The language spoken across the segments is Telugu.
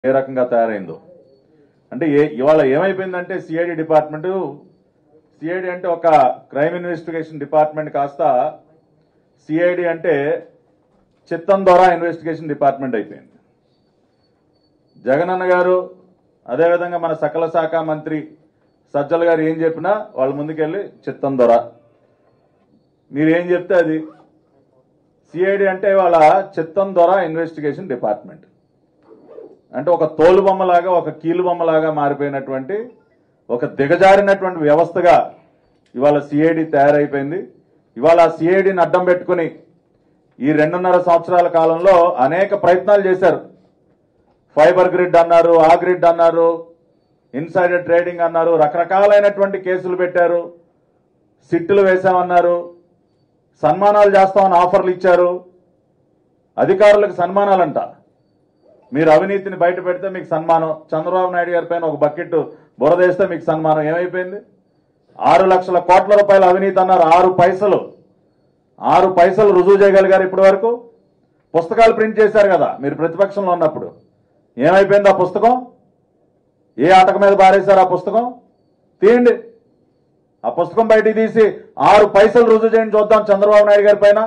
ఏ రకంగా తయారైందో అంటే ఏ ఇవాళ ఏమైపోయిందంటే సిఐడి డిపార్ట్మెంట్ సిఐడి అంటే ఒక క్రైమ్ ఇన్వెస్టిగేషన్ డిపార్ట్మెంట్ కాస్త సిఐడి అంటే చిత్తం ద్వారా ఇన్వెస్టిగేషన్ డిపార్ట్మెంట్ అయిపోయింది జగనన్న గారు అదేవిధంగా మన సకల శాఖ మంత్రి సజ్జల గారు ఏం చెప్పినా వాళ్ళ ముందుకెళ్ళి చిత్తం దొర మీరు ఏం చెప్తే అది సిఐడి అంటే వాళ్ళ చిత్తం దొర ఇన్వెస్టిగేషన్ డిపార్ట్మెంట్ అంటే ఒక తోలు బొమ్మలాగా ఒక కీలు బొమ్మలాగా మారిపోయినటువంటి ఒక దిగజారినటువంటి వ్యవస్థగా ఇవాళ సిఐడి తయారైపోయింది ఇవాళ ఆ సిఐడిని అడ్డం పెట్టుకుని ఈ రెండున్నర సంవత్సరాల కాలంలో అనేక ప్రయత్నాలు చేశారు ఫైబర్ గ్రిడ్ అన్నారు ఆ గ్రిడ్ అన్నారు ఇన్సైడర్ ట్రేడింగ్ అన్నారు రకరకాలైనటువంటి కేసులు పెట్టారు సిట్టులు వేశామన్నారు సన్మానాలు చేస్తామని ఆఫర్లు ఇచ్చారు అధికారులకు సన్మానాలంట మీరు అవినీతిని బయట పెడితే మీకు సన్మానం చంద్రబాబు నాయుడు గారి పైన ఒక బకెట్ బురదేస్తే మీకు సన్మానం ఏమైపోయింది ఆరు లక్షల కోట్ల రూపాయల అవినీతి అన్నారు ఆరు పైసలు ఆరు పైసలు రుజువు చేయగలిగారు ఇప్పటి వరకు పుస్తకాలు ప్రింట్ చేశారు కదా మీరు ప్రతిపక్షంలో ఉన్నప్పుడు ఏమైపోయింది ఆ పుస్తకం ఏ ఆటక మీద బారేశారు ఆ పుస్తకం తీయండి ఆ పుస్తకం బయటికి తీసి ఆరు పైసలు రుజువు చేయండి చూద్దాం చంద్రబాబు నాయుడు గారి పైన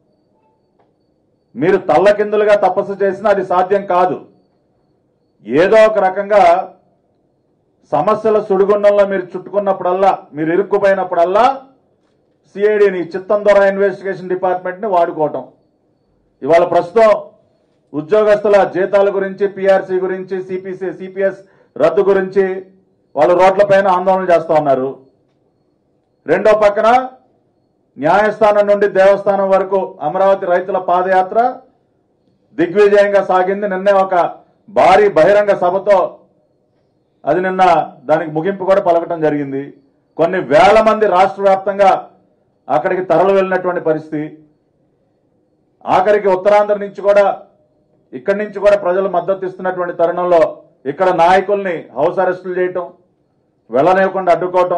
మీరు తల్లకిందులుగా తపస్సు చేసినా అది సాధ్యం కాదు ఏదో ఒక రకంగా సమస్యల సుడిగుండంలో మీరు చుట్టుకున్నప్పుడల్లా మీరు ఇరుక్కుపోయినప్పుడల్లా సిఐడిని చిత్తం ద్వారా ఇన్వెస్టిగేషన్ డిపార్ట్మెంట్ని వాడుకోవటం ఇవాళ ప్రస్తుతం ఉద్యోగస్తుల జీతాల గురించి పిఆర్సీ గురించి సిపిసి సిపిఎస్ రద్దు గురించి వాళ్ళు రోడ్లపైన ఆందోళన చేస్తా ఉన్నారు రెండో పక్కన న్యాయస్థానం నుండి దేవస్థానం వరకు అమరావతి రైతుల పాదయాత్ర దిగ్విజయంగా సాగింది నిన్నే ఒక భారీ బహిరంగ సభతో అది నిన్న దానికి ముగింపు కూడా పలకటం జరిగింది కొన్ని వేల మంది రాష్ట్ర వ్యాప్తంగా అక్కడికి తరలి వెళ్ళినటువంటి పరిస్థితి ఆఖరికి ఉత్తరాంధ్ర నుంచి కూడా ఇక్కడి నుంచి కూడా ప్రజలు మద్దతు ఇస్తున్నటువంటి తరుణంలో ఇక్కడ నాయకుల్ని హౌస్ అరెస్టులు చేయటం వెళ్ళనివ్వకుండా అడ్డుకోవటం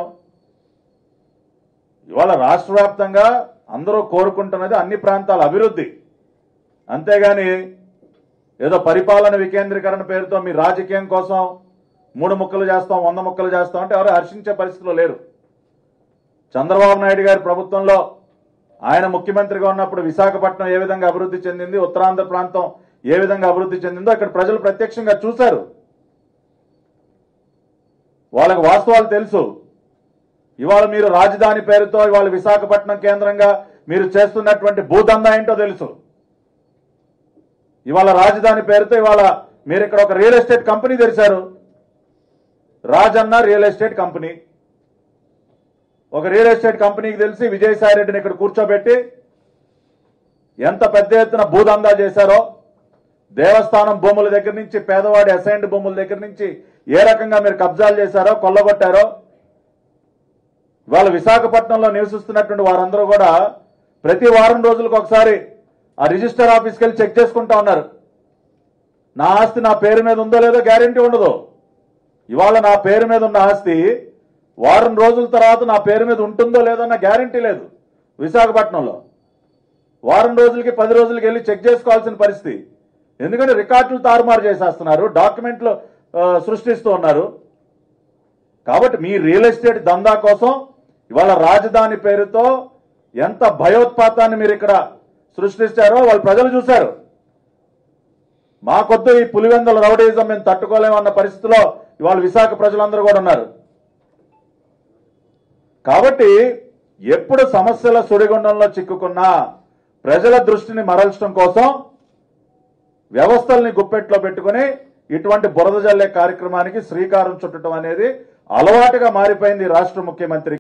ఇవాళ రాష్ట్ర వ్యాప్తంగా అందరూ కోరుకుంటున్నది అన్ని ప్రాంతాల అభివృద్ధి అంతేగాని ఏదో పరిపాలన వికేంద్రీకరణ పేరుతో మీ రాజకీయం కోసం మూడు ముక్కలు చేస్తాం వంద ముక్కలు చేస్తాం అంటే ఎవరు హర్షించే పరిస్థితిలో లేరు చంద్రబాబు నాయుడు గారి ప్రభుత్వంలో ఆయన ముఖ్యమంత్రిగా ఉన్నప్పుడు విశాఖపట్నం ఏ విధంగా అభివృద్ధి చెందింది ఉత్తరాంధ్ర ప్రాంతం ఏ విధంగా అభివృద్ధి చెందిందో ఇక్కడ ప్రజలు ప్రత్యక్షంగా చూశారు వాళ్ళకి వాస్తవాలు తెలుసు ఇవాళ మీరు రాజధాని పేరుతో ఇవాళ విశాఖపట్నం కేంద్రంగా మీరు చేస్తున్నటువంటి భూదందా ఏంటో తెలుసు ఇవాళ రాజధాని పేరుతో ఇవాళ మీరు ఇక్కడ ఒక రియల్ ఎస్టేట్ కంపెనీ తెరిచారు రాజన్న రియల్ ఎస్టేట్ కంపెనీ ఒక రియల్ ఎస్టేట్ కంపెనీకి తెలిసి విజయసాయి రెడ్డిని ఇక్కడ కూర్చోబెట్టి ఎంత పెద్ద ఎత్తున భూదందా చేశారో దేవస్థానం భూముల దగ్గర నుంచి పేదవాడి అసైన్డ్ భూముల దగ్గర నుంచి ఏ రకంగా మీరు కబ్జాలు చేశారో కొల్లగొట్టారో ఇవాళ విశాఖపట్నంలో నివసిస్తున్నటువంటి వారందరూ కూడా ప్రతి వారం రోజులకు ఒకసారి ఆ రిజిస్టర్ ఆఫీస్కి వెళ్ళి చెక్ చేసుకుంటా ఉన్నారు నా ఆస్తి నా పేరు మీద ఉందో లేదో గ్యారంటీ ఉండదు ఇవాళ నా పేరు మీద ఉన్న ఆస్తి వారం రోజుల తర్వాత నా పేరు మీద ఉంటుందో లేదో అన్న గ్యారంటీ లేదు విశాఖపట్నంలో వారం రోజులకి పది రోజులకి వెళ్ళి చెక్ చేసుకోవాల్సిన పరిస్థితి ఎందుకంటే రికార్డులు తారుమారు చేసేస్తున్నారు డాక్యుమెంట్లు ఆ, సృష్టిస్తూ ఉన్నారు కాబట్టి మీ రియల్ ఎస్టేట్ దందా కోసం ఇవాళ రాజధాని పేరుతో ఎంత భయోత్పాతాన్ని మీరు ఇక్కడ సృష్టిస్తారో వాళ్ళు ప్రజలు చూశారు మాకొద్దు ఈ పులివెందుల రౌడీజం మేము తట్టుకోలేమన్న పరిస్థితిలో ఇవాళ విశాఖ ప్రజలందరూ కూడా ఉన్నారు కాబట్టి ఎప్పుడు సమస్యల సుడిగుండంలో చిక్కుకున్నా ప్రజల దృష్టిని మరల్చడం కోసం వ్యవస్థల్ని గుప్పెట్లో పెట్టుకుని ఇటువంటి బురద జల్లే కార్యక్రమానికి శ్రీకారం చుట్టడం అనేది అలవాటుగా మారిపోయింది ఈ రాష్ట్ర ముఖ్యమంత్రి